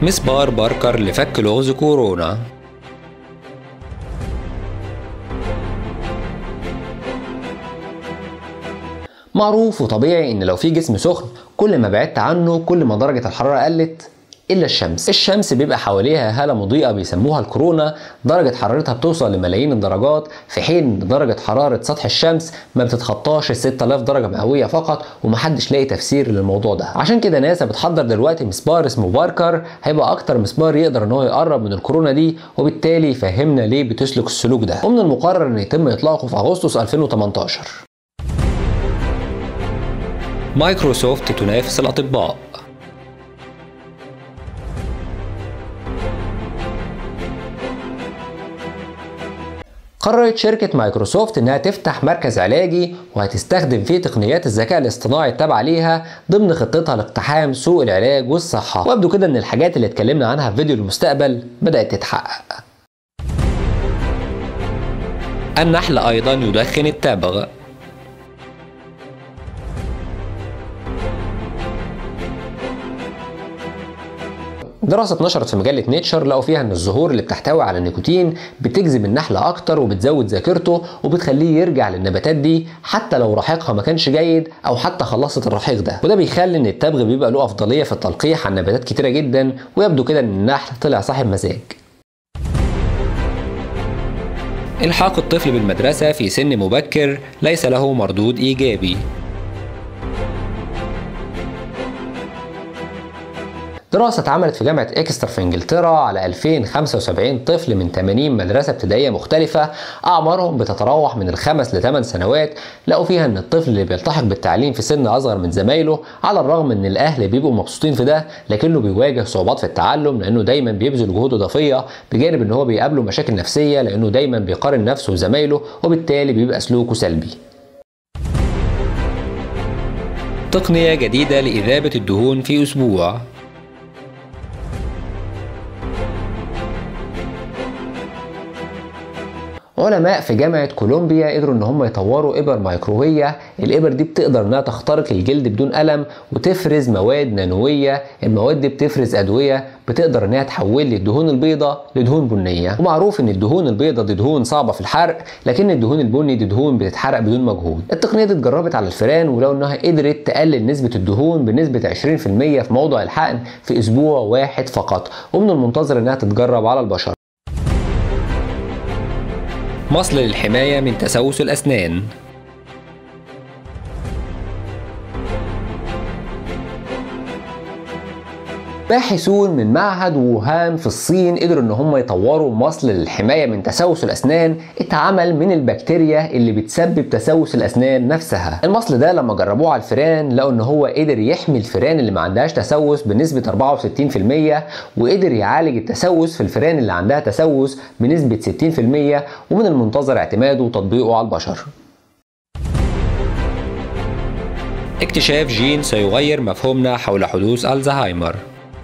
مسبار باركر لفك لغز كورونا معروف وطبيعي ان لو في جسم سخن كل ما بعدت عنه كل ما درجة الحرارة قلت الا الشمس الشمس بيبقى حواليها هاله مضيئه بيسموها الكورونا درجه حرارتها بتوصل لملايين الدرجات في حين ان درجه حراره سطح الشمس ما بتتخطاش ال 6000 درجه مئويه فقط ومحدش لاقي تفسير للموضوع ده عشان كده ناسا بتحضر دلوقتي مسبار اسمه باركر هيبقى اكتر مسبار يقدر ان هو يقرب من الكورونا دي وبالتالي يفهمنا ليه بتسلك السلوك ده ومن المقرر ان يتم اطلاقه في اغسطس 2018 مايكروسوفت تنافس الاطباء قررت شركة مايكروسوفت إنها تفتح مركز علاجي وهتستخدم فيه تقنيات الذكاء الاصطناعي التابعة ليها ضمن خطتها لاقتحام سوق العلاج والصحة ويبدو كده إن الحاجات اللي اتكلمنا عنها في فيديو المستقبل بدأت تتحقق النحل أيضا يدخن التبغ دراسة نشرت في مجلة نيتشر لقوا فيها ان الزهور اللي بتحتوي على النيكوتين بتجذب النحل اكتر وبتزود ذاكرته وبتخليه يرجع للنباتات دي حتى لو رحيقها ما كانش جيد او حتى خلصت الرحيق ده وده بيخلي ان التبغ بيبقى له افضلية في التلقيح عن نباتات كتيرة جدا ويبدو كده ان النحل طلع صاحب مزاج إلحاق الطفل بالمدرسة في سن مبكر ليس له مردود إيجابي دراسة اتعملت في جامعة إكستر في إنجلترا على 2075 طفل من 80 مدرسة ابتدائية مختلفة أعمارهم بتتراوح من الخمس لثمان سنوات لقوا فيها إن الطفل اللي بيلتحق بالتعليم في سن أصغر من زمايله على الرغم إن الأهل بيبقوا مبسوطين في ده لكنه بيواجه صعوبات في التعلم لأنه دايما بيبذل جهود إضافية بجانب إن هو بيقابله مشاكل نفسية لأنه دايما بيقارن نفسه بزمايله وبالتالي بيبقى سلوكه سلبي. تقنية جديدة لإذابة الدهون في أسبوع علماء في جامعة كولومبيا قدروا ان هم يطوروا ابر ميكرووية الابر دي بتقدر انها تخترق الجلد بدون ألم وتفرز مواد نانوية المواد دي بتفرز أدوية بتقدر انها تحول لي الدهون البيضاء لدهون بنية ومعروف ان الدهون البيضاء دي دهون صعبة في الحرق لكن الدهون البني دي دهون بتتحرق بدون مجهود التقنية دي اتجربت على الفئران ولو انها قدرت تقلل نسبة الدهون بنسبة 20% في موضع الحقن في اسبوع واحد فقط ومن المنتظر انها تتجرب على البشر مصل للحماية من تسوس الأسنان باحثون من معهد ووهان في الصين قدروا ان هم يطوروا مصل للحمايه من تسوس الاسنان اتعمل من البكتيريا اللي بتسبب تسوس الاسنان نفسها المصل ده لما جربوه على الفئران لقوا ان هو قدر يحمي الفئران اللي ما عندهاش تسوس بنسبه 64% وقدر يعالج التسوس في الفئران اللي عندها تسوس بنسبه 60% ومن المنتظر اعتماده وتطبيقه على البشر اكتشاف جين سيغير مفهومنا حول حدوث الزهايمر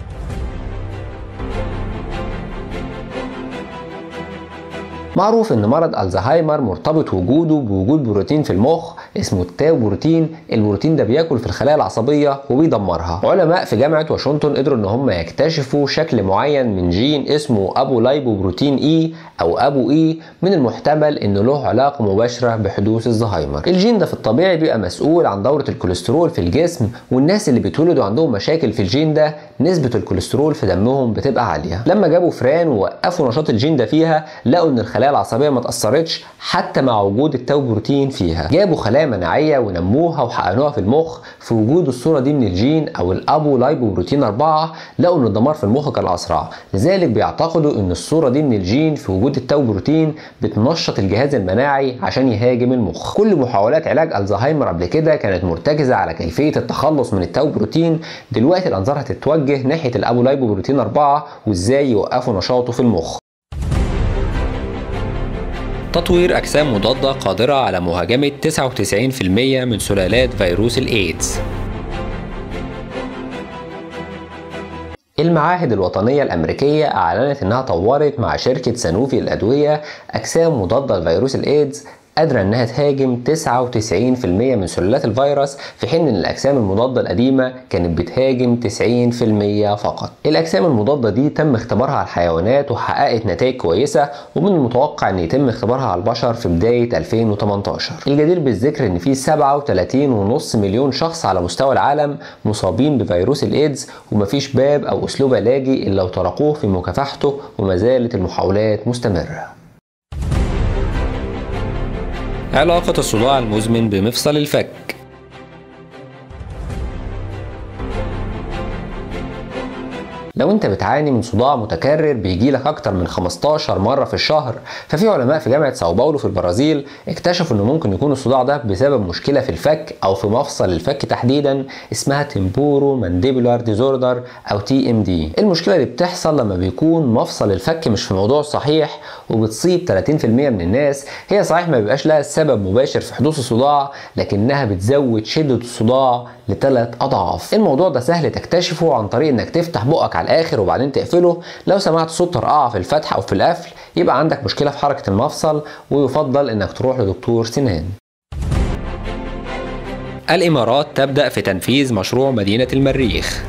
معروف ان مرض الزهايمر مرتبط وجوده بوجود بروتين في المخ اسمه التاو بروتين البروتين ده بياكل في الخلايا العصبيه وبيدمرها علماء في جامعه واشنطن قدروا ان هم يكتشفوا شكل معين من جين اسمه ابو لايبو بروتين اي او ابو اي من المحتمل انه له علاقه مباشره بحدوث الزهايمر الجين ده في الطبيعي بيبقى مسؤول عن دوره الكوليسترول في الجسم والناس اللي بيتولدوا عندهم مشاكل في الجين ده نسبه الكوليسترول في دمهم بتبقى عاليه لما جابوا فران ووقفوا نشاط الجين ده فيها لقوا ان الخلايا العصبيه ما اتاثرتش حتى مع وجود التاو بروتين فيها جابوا خلايا مناعيه ونموها وحقنوها في المخ في وجود الصوره دي من الجين او الابو لايبو بروتين 4 لقوا ان الدمار في المخ كان اسرع لذلك بيعتقدوا ان الصوره دي من الجين في وجود التاو بروتين بتنشط الجهاز المناعي عشان يهاجم المخ كل محاولات علاج الزهايمر قبل كده كانت مرتكزه على كيفيه التخلص من التاو بروتين دلوقتي الانظار هتتوجه ناحيه الابو لايبو بروتين 4 وازاي يوقفوا نشاطه في المخ تطوير أجسام مضادة قادرة على مهاجمة 99% من سلالات فيروس الإيدز المعاهد الوطنية الأمريكية أعلنت إنها طورت مع شركة سانوفي الأدوية أجسام مضادة لفيروس الإيدز قادرة إنها تهاجم 99% من سلالات الفيروس في حين إن الأجسام المضادة القديمة كانت بتهاجم 90% فقط. الأجسام المضادة دي تم اختبارها على الحيوانات وحققت نتائج كويسة ومن المتوقع إن يتم اختبارها على البشر في بداية 2018. الجدير بالذكر إن في 37.5 مليون شخص على مستوى العالم مصابين بفيروس الإيدز ومفيش باب أو أسلوب علاجي إلا وطرقوه في مكافحته وما زالت المحاولات مستمرة. علاقة الصداع المزمن بمفصل الفك لو انت بتعاني من صداع متكرر بيجي لك اكتر من 15 مره في الشهر ففي علماء في جامعه ساو باولو في البرازيل اكتشفوا انه ممكن يكون الصداع ده بسبب مشكله في الفك او في مفصل الفك تحديدا اسمها تمبورو مانديبولار ديزوردر او تي ام دي المشكله دي بتحصل لما بيكون مفصل الفك مش في موضوع صحيح وبتصيب 30% من الناس هي صحيح ما بيبقاش لها سبب مباشر في حدوث الصداع لكنها بتزود شده الصداع لثلاث اضعاف الموضوع ده سهل تكتشفه عن طريق انك تفتح بقك على الاخر وبعدين تقفله لو سمعت صوت طرقعه في الفتح او في القفل يبقى عندك مشكله في حركه المفصل ويفضل انك تروح لدكتور سنان الامارات تبدا في تنفيذ مشروع مدينه المريخ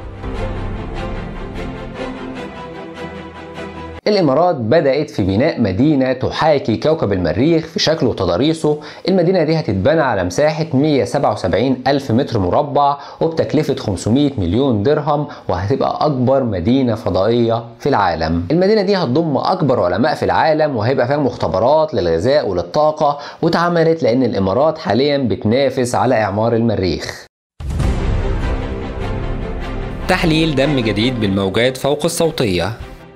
الإمارات بدأت في بناء مدينة تحاكي كوكب المريخ في شكله وتضاريسه المدينة دي هتتبنى على مساحة 177 ألف متر مربع وبتكلفة 500 مليون درهم وهتبقى أكبر مدينة فضائية في العالم المدينة دي هتضم أكبر علماء في العالم وهيبقى فيها مختبرات للغذاء وللطاقة واتعملت لأن الإمارات حاليا بتنافس على إعمار المريخ تحليل دم جديد بالموجات فوق الصوتية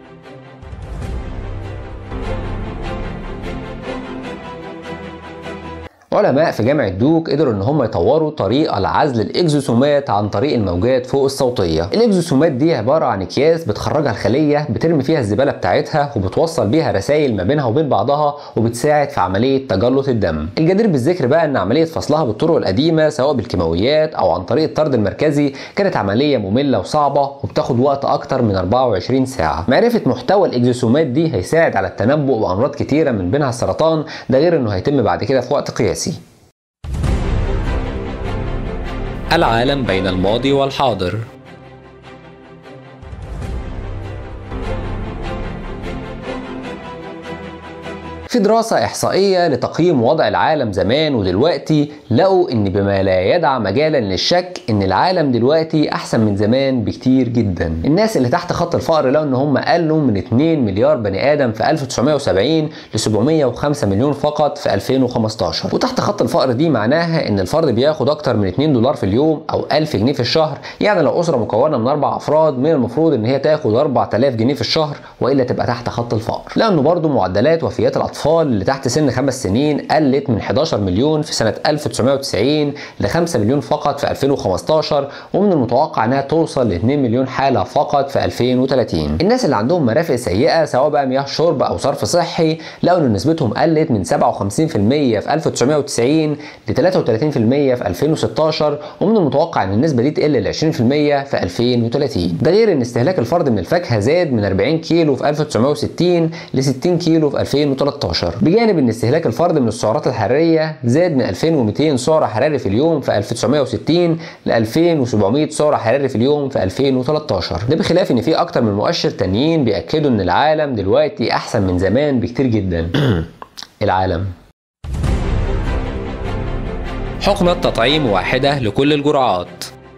علماء في جامعة دوك قدروا ان هم يطوروا طريقة لعزل الاكزوسومات عن طريق الموجات فوق الصوتية الاكزوسومات دي عبارة عن اكياس بتخرجها الخلية بترمي فيها الزبالة بتاعتها وبتوصل بيها رسائل ما بينها وبين بعضها وبتساعد في عملية تجلط الدم الجدير بالذكر بقى ان عملية فصلها بالطرق القديمة سواء بالكيماويات او عن طريق الطرد المركزي كانت عملية مملة وصعبة وبتاخد وقت اكتر من 24 ساعة معرفة محتوى الاكزوسومات دي هيساعد على التنبؤ بامراض كتيرة من بينها السرطان ده غير انه هيتم بعد كده في وقت قياسي العالم بين الماضي والحاضر في دراسة إحصائية لتقييم وضع العالم زمان ودلوقتي لقوا إن بما لا يدع مجالا للشك إن العالم دلوقتي أحسن من زمان بكتير جدا. الناس اللي تحت خط الفقر لقوا إن هم قلوا من 2 مليار بني آدم في 1970 ل 705 مليون فقط في 2015 وتحت خط الفقر دي معناها إن الفرد بياخد أكتر من 2 دولار في اليوم أو 1000 جنيه في الشهر يعني لو أسرة مكونة من أربع أفراد من المفروض إن هي تاخد 4000 جنيه في الشهر وإلا تبقى تحت خط الفقر. لأنه برضه معدلات وفيات الأطفال الأطفال اللي تحت سن خمس سنين قلت من 11 مليون في سنة 1990 ل 5 مليون فقط في 2015 ومن المتوقع انها توصل ل 2 مليون حالة فقط في 2030 الناس اللي عندهم مرافق سيئة سواء بقى مياه شرب أو صرف صحي لقوا ان نسبتهم قلت من 57% في 1990 ل 33% في 2016 ومن المتوقع ان النسبة دي تقل ل 20% في 2030 ده غير ان استهلاك الفرد من الفاكهة زاد من 40 كيلو في 1960 ل 60 كيلو في 2013 بجانب ان استهلاك الفرد من السعرات الحراريه زاد من 2200 سعر حراري في اليوم في 1960 ل 2700 سعر حراري في اليوم في 2013 ده بخلاف ان في اكتر من مؤشر تانيين بياكدوا ان العالم دلوقتي احسن من زمان بكتير جدا العالم حقنة تطعيم واحدة لكل الجرعات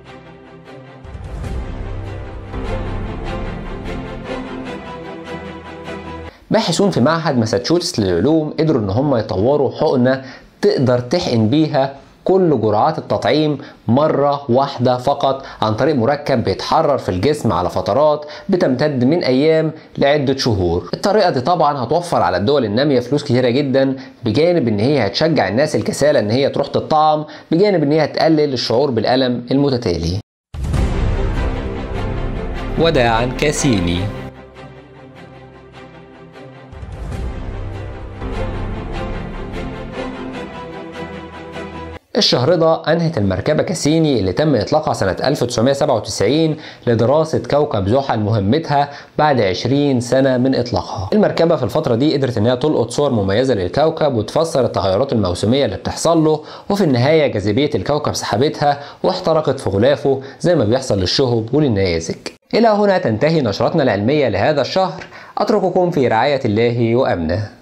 باحثون في معهد ماساتشوستس للعلوم قدروا ان هم يطوروا حقنه تقدر تحقن بيها كل جرعات التطعيم مرة واحدة فقط عن طريق مركب بيتحرر في الجسم على فترات بتمتد من أيام لعدة شهور الطريقة دي طبعا هتوفر على الدول النامية فلوس كتيرة جدا بجانب ان هي هتشجع الناس الكسالى ان هي تروح تطعم بجانب ان هي هتقلل الشعور بالألم المتتالي وداعا كاسيني الشهر ده أنهت المركبة كاسيني اللي تم إطلاقها سنة 1997 لدراسة كوكب زحل مهمتها بعد 20 سنة من إطلاقها. المركبة في الفترة دي قدرت إنها تلقط صور مميزة للكوكب وتفسر التغيرات الموسمية اللي بتحصل له وفي النهاية جاذبية الكوكب سحبتها واحترقت في غلافه زي ما بيحصل للشهب وللنيازك. إلى هنا تنتهي نشرتنا العلمية لهذا الشهر أترككم في رعاية الله وأمنه